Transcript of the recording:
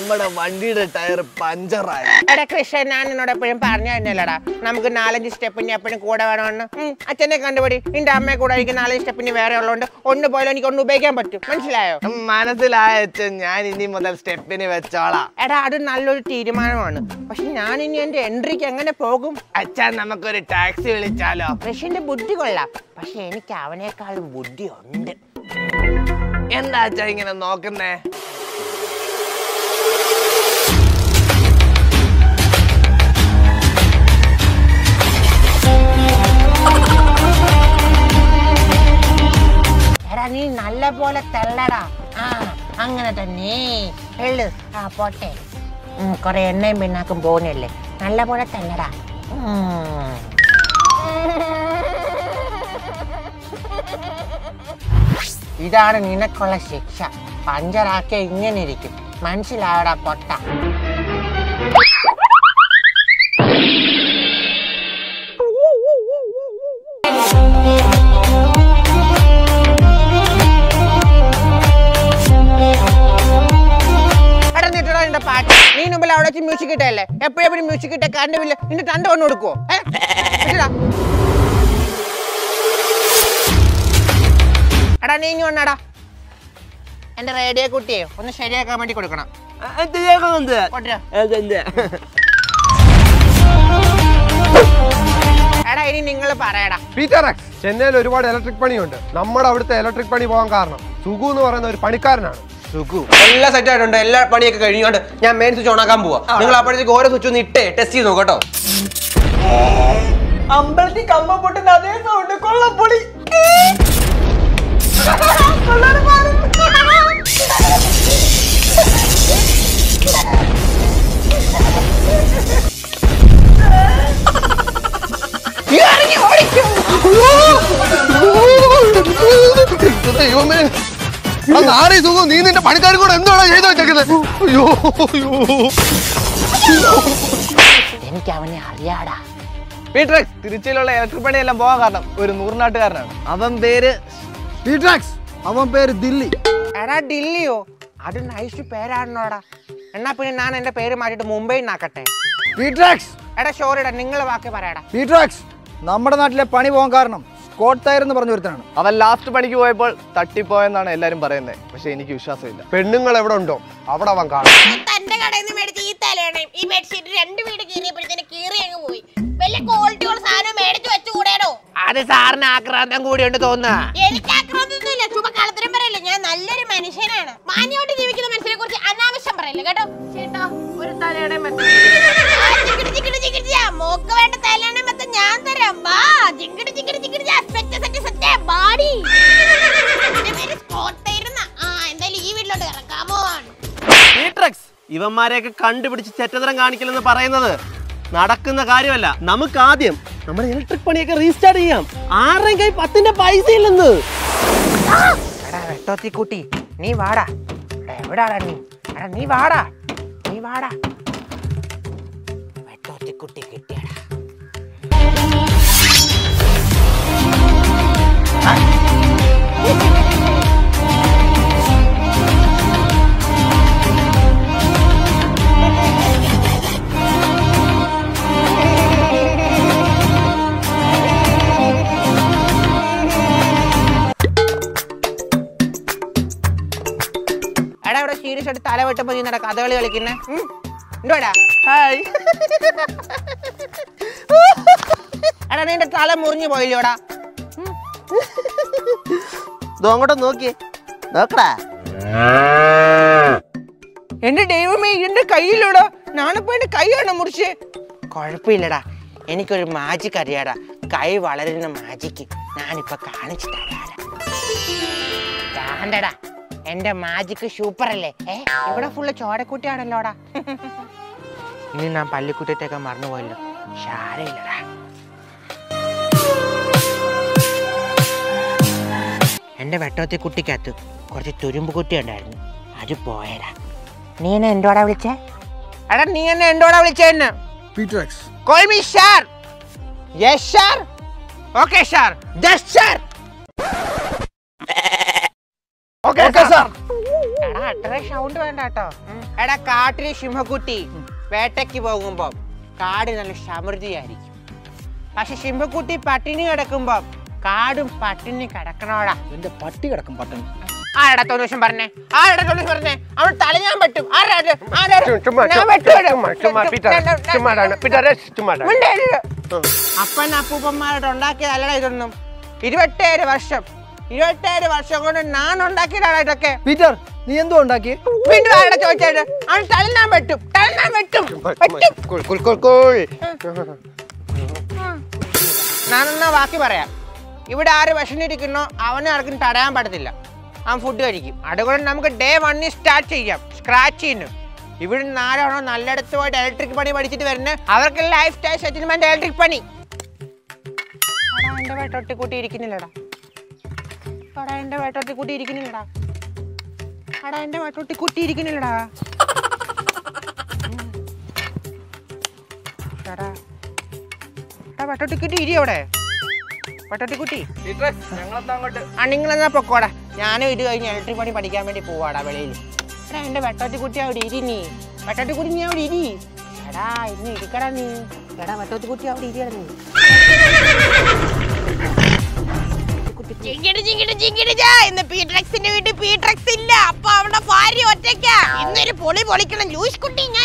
നമ്മുടെ വണ്ടിയുടെ ടയർ പഞ്ചറായി എടാ കൃഷ്ണൻ ഞാൻ എന്നോട് എപ്പോഴും പറഞ്ഞു തന്നെയല്ലടാ നമുക്ക് നാലഞ്ച് സ്റ്റെപ്പിന് എപ്പോഴും കൂടെ വേണമെന്ന് ഉം, അച്ഛനെ കണ്ടുപിടി നിന്റെ അമ്മയെ കൂടെ എനിക്ക് നാലഞ്ച് സ്റ്റെപ്പിന് വേറെ ഉള്ളതുകൊണ്ട് ഒന്ന് പോയാലും എനിക്ക് ഒന്ന് ഉപയോഗിക്കാൻ പറ്റും മനസ്സിലായോ മനസ്സിലായ അച്ഛൻ ഞാൻ ഇനി മുതൽ സ്റ്റെപ്പിന് വെച്ചോളാം എടാ അത് നല്ലൊരു തീരുമാനമാണ് പക്ഷെ ഞാൻ ഇനി എന്റെ എൻട്രിക്ക് എങ്ങനെ പോകും അച്ഛൻ നമുക്കൊരു ടാക്സി വിളിച്ചാലോ കൃഷിന്റെ ബുദ്ധി കൊള്ളാം പക്ഷെ എനിക്ക് അവനേക്കാൾ ബുദ്ധി ഉണ്ട് എന്താ അച്ഛാ ഇങ്ങനെ നോക്കുന്നേ എടാ നീ നല്ല പോലെ തെള്ളടാ ആ അങ്ങനെ തന്നെ എള്ളു ആ പോട്ടെ ഉം, കുറെ എണ്ണയും പിന്നാക്കും പോകുന്നില്ലേ നല്ല പോലെ തെള്ളടാ ഉം. ഇതാണ് നിനക്കുള്ള ശിക്ഷ പഞ്ചറാക്കിയ ഇങ്ങനെ ഇരിക്കും മനസ്സിലാവടാ പൊട്ട എടാ നിട്ടടാ നിന്റെ പാട്ട് നീ മുമ്പിൽ അവിടെ വെച്ച് മ്യൂസിക് ഇട്ടല്ലേ എപ്പോഴെപ്പോഴും മ്യൂസിക് ഇട്ട കണ്ടുപില്ല നിന്റെ തണ്ട കൊണ്ട് കൊടുക്കുവോ ഏ? ഇട്ടെടാ. എടാ നീ ഇനി വന്നടാ എന്റെ റേഡിയോ കുട്ടിയെ ഒന്ന് ശരിയാക്കാൻ വേണ്ടി കൊടുക്കണം കൊണ്ടുവരാ. എടാ ഇനി നിങ്ങൾ പറയടാ പീറ്റർ എക്സ് ചെന്നൈയിൽ ഒരുപാട് ഇലക്ട്രിക് പണിയുണ്ട് നമ്മുടെ അവിടുത്തെ ഇലക്ട്രിക് പണി പോകാൻ കാരണം സുഗു എന്ന് പറയുന്ന ഒരു പണിക്കാരനാണ് സുഖു എല്ലാം സെറ്റ് ആയിട്ടുണ്ട് എല്ലാ പണിയൊക്കെ കഴിഞ്ഞുകൊണ്ട് ഞാൻ മെയിൻ സ്വിച്ച് ഓണാക്കാൻ പോവാ നിങ്ങൾ അപ്പോഴത്തേക്ക് ഓരോ സ്വിച്ച് ഒന്ന് ഇട്ടേ ടെസ്റ്റ് ചെയ്ത് നോക്കട്ടോ അമ്പലത്തിൽ കമ്പ പൊട്ടുന്ന അതേ സൗണ്ട് കൊള്ളപ്പൊളി ദൈവമേ ആ നാറി സുഖം നീ നിന്റെ പണിക്കാരും കൂടെ എന്താണ് ചെയ്തു വെച്ചേക്കുന്നത് അയ്യോ അയ്യോ എനിക്ക് അവനെ അറിയാടാ പീറ്റർ എക്സ് തിരുച്ചിയിലുള്ള ഇലക്ട്രിക് പണിയെല്ലാം പോകാൻ കാരണം ഒരു നൂറിനാട്ടുകാരനാണ് അവൻ പേര് പീറ്റർ എക്സ് അവൻ പേര് ദില്ലി എടാ ഡില്ലിയോ അത് നൈസ് പേരാണോടാ എന്നാ പിന്നെ ഞാൻ എന്റെ പേര് മാറ്റിട്ട് മുംബൈ നാക്കട്ടെ പീറ്റർ എക്സ് എടാ ഷോറിടാ നിങ്ങൾ വാക്ക് പറയടാ പീറ്റർ എക്സ് നമ്മുടെ നാട്ടിലെ പണി പോകാൻ കാരണം സ്കോട്ട് ടയർ എന്ന് പറഞ്ഞ ഒരുത്തനാണ് അവൻ ലാസ്റ്റ് പണിക്ക് പോയപ്പോൾ തട്ടിപ്പോയെന്നാണ് എല്ലാരും പറയുന്നത് പക്ഷെ എനിക്ക് വിശ്വാസമില്ല പെണ്ണുങ്ങൾ എവിടെ ഉണ്ടോ അവിടെ അവൻ കാണും തന്റെ കടയിൽ നിന്ന് മേടിച്ച ഈ തലയണയും ഈ ബെഡ്ഷീറ്റ് രണ്ട് വീട് കീറിയപ്പോഴത്തേന് കീറി അങ്ങ് പോയി വല്ല ക്വാളിറ്റി ഉള്ള സാധനം മേടിച്ചു വെച്ചുകൂടേടോ അത് സാറിന് ആക്രാന്തം കൂടിയുണ്ട് തോന്നുക എനിക്ക് ആക്രാന്തൊന്നുമില്ല ചുമക്കാലത്തരം പറയല്ലേ ഞാൻ നല്ലൊരു മനുഷ്യനാണ് മാന്യമായിട്ട് ജീവിക്കുന്ന മനുഷ്യനെ കുറിച്ച് അനാവശ്യം പറയല്ലേ കേട്ടോ ചേട്ടാ ഒരു തലയണയും മോക്ക് വേണ്ട തലയണയും മെത്ത ഞാൻ തരാം വാ ജിങ്കിടി ജിങ്കിടി ജിങ്കിടി സെറ്റ് സെറ്റ് സെറ്റ് ബാഡി എന്റെ പേര് സ്കോട്ടായിരുന്ന ആ എന്തായാലും ഈ വീട്ടിലോട്ട് ഇറക്കാമോ പീട്രക്സ് ഇവന്മാരെയൊക്കെ കണ്ടുപിടിച്ച് ചെറ്റതരം കാണിക്കലെന്ന് പറയുന്നത് നടക്കുന്ന കാര്യമല്ല നമുക്ക് ആദ്യം നമ്മുടെ ഇലക്ട്രിക് പണിയൊക്കെ റീസ്റ്റാർട്ട് ചെയ്യാം ആരുടെയും കൈ പത്തിന്റെ പൈസ ഇല്ലെന്ന് എടാ വെട്ടോത്തി കുട്ടി നീ വാടാ എടാ എവിടാടാ നീ എടാ നീ വാടാ നീ വാടാ വെട്ടോത്തി കുട്ടി കിട്ടിയടാ എടാ ഇവിടെ സീരിയസ് ആയിട്ട് തല വെട്ടുമ്പോ നീ നട കഥകളി കളിക്കുന്നേ എന്തുവാടാ ഹായ് എടാ നിന്റെ തല മുറിഞ്ഞു പോയില്ലോടാ അങ്ങോട്ട് നോക്കിയേ നോക്കടാ എന്റെ ദൈവമേ എന്റെ കയ്യിലൂടാ ഞാനിപ്പോ എന്റെ കൈയാണ് മുറിച്ച് കുഴപ്പമില്ലടാ എനിക്കൊരു മാജിക് അറിയാടാ കൈ വളരുന്ന മാജിക്ക് ഞാനിപ്പൊ കാണിച്ചു തരാടാ കാണ്ടടാ എന്റെ മാജിക് സൂപ്പർ അല്ലേ ഏ ഇവിടെ ഫുള്ള് ചോരക്കുട്ടിയാണല്ലോടാ ഇനി ഞാൻ പള്ളിക്കുറ്റത്തൊക്കെ മറന്നുപോയല്ലോ ശാരയില്ലടാ എന്റെ വെട്ടോത്തി കുട്ടിക്കകത്ത് കുറച്ച് തുരുമ്പ് കുട്ടി ഉണ്ടായിരുന്നു അത് പോയടാ നീ എന്നെ എന്തോടാ വിളിച്ചേ എടാ നീ എന്നെ എന്തോടാ വിളിച്ചേന്ന് Peter X Call me sir. Yes, sir. Okay, sir. Yes, sir. Okay sir എടാ അത്ര സൗണ്ട് വേണ്ട കേട്ടോ എടാ കാട്ടിലെ സിംഹക്കുട്ടി വേട്ടയ്ക്ക് പോകുമ്പോ കാട് നല്ല സമൃദ്ധിയായിരിക്കും പക്ഷെ സിംഹക്കുട്ടി പട്ടിണി കിടക്കുമ്പോ കാടും പട്ടിണി കിടക്കണോടാ എന്റെ പട്ടി കിടക്കും പട്ടണം ആരടാ തൊണ്ണൂശം പറഞ്ഞേ ആരടാ തൊണ്ണൂശം പറഞ്ഞേ അവൻ തലഞ്ഞാൻ പറ്റും ആരാ അത്? ആരാ അത്? ചുമ്മാ ഞാൻ വെട്ടുവാണ്. ചുമ്മാ ചുമ്മാ പീറ്റർ ചുമ്മാടാണ് പീറ്റർ ചുമ്മാടാണ് മിണ്ടരുത്. അപ്പൻ അപ്പൂപ്പന്മാരോട് ഉണ്ടാക്കിയതല്ലടാ ഇതൊന്നും ഇരുപത്തേഴ് വർഷം ഇരുപത്തേഴ് വർഷം കൊണ്ട് ഞാൻ ഉണ്ടാക്കിയതാണ് ഇതൊക്കെ പീറ്റർ നീ എന്തോ ഉണ്ടാക്കി വീണ്ടും ആരുടെ ചോദിച്ചായിട്ട് അവൻ തലനാൻ വെട്ടും തലനാൻ വെട്ടും വെട്ടും കുൾ കുൾ കുൾ കുൾ ഞാനെന്നാ ബാക്കി പറയാം ഇവിടെ ആര് വിഷമിരിക്കുന്നോ അവനെ ആർക്കും തടയാൻ പറ്റത്തില്ല അവൻ ഫുഡ് കഴിക്കും അതുകൊണ്ട് നമുക്ക് ഡേ വണ്ണിൽ സ്റ്റാർട്ട് ചെയ്യാം സ്ക്രാച്ച് ചെയ്യുന്നു ഇവിടെ നിന്ന് ആരാണോ നല്ലയിടത്ത് പോയിട്ട് ഇലക്ട്രിക് പണി പഠിച്ചിട്ട് വരുന്നത് അവർക്ക് ലൈഫ് സ്റ്റൈൽ സെറ്റിൽമെന്റ് ഇലക്ട്രിക് പണി എടാ, എന്റെ വേട്ടോട്ടി കൂട്ടി ഇരിക്കുന്നില്ലടാ എടാ എന്റെ വേട്ടോട്ടി കൂട്ടി ഇരിക്കുന്നില്ലടാ എടാ എന്റെ വേട്ടോട്ടി കൂട്ടി ഇരിക്കുന്നില്ലടാ ഉം. എടാ എടാ വേട്ടോട്ടി ഇരി അവിടെ വേട്ടോട്ടി ഞങ്ങളെന്താ അങ്ങോട്ട് ആ നിങ്ങളെന്നാ പൊക്കോടാ ഞാനും ഇത് കഴിഞ്ഞ് ഇലക്ട്രിക് പണി പഠിക്കാൻ വേണ്ടി പോവാടാ വെളിയിൽ എടാ എന്റെ വെട്ടോത്തിക്കുട്ടി അവിടെ ഇരി നീ വെട്ടോത്തിക്കുട്ടി നീ അവിടെ ഇരി എടാ ഇന്ന് ഇരിക്കടാ നീ എടാ വെട്ടോത്തിക്കുട്ടി അവിടെ ഇരിയടാ നീ ചിങ്കിടി ചിങ്കിടി ചിങ്കിടി ജാ. ഇന്ന് പീട്രക്സിന്റെ വീട്ടിൽ പീട്രക്സ് ഇല്ല അപ്പൊ അവിടെ ഭാര്യ ഒറ്റയ്ക്കാ ഇന്നൊരു പൊളി പൊളിക്കണം ലൂയിസ് കുട്ടി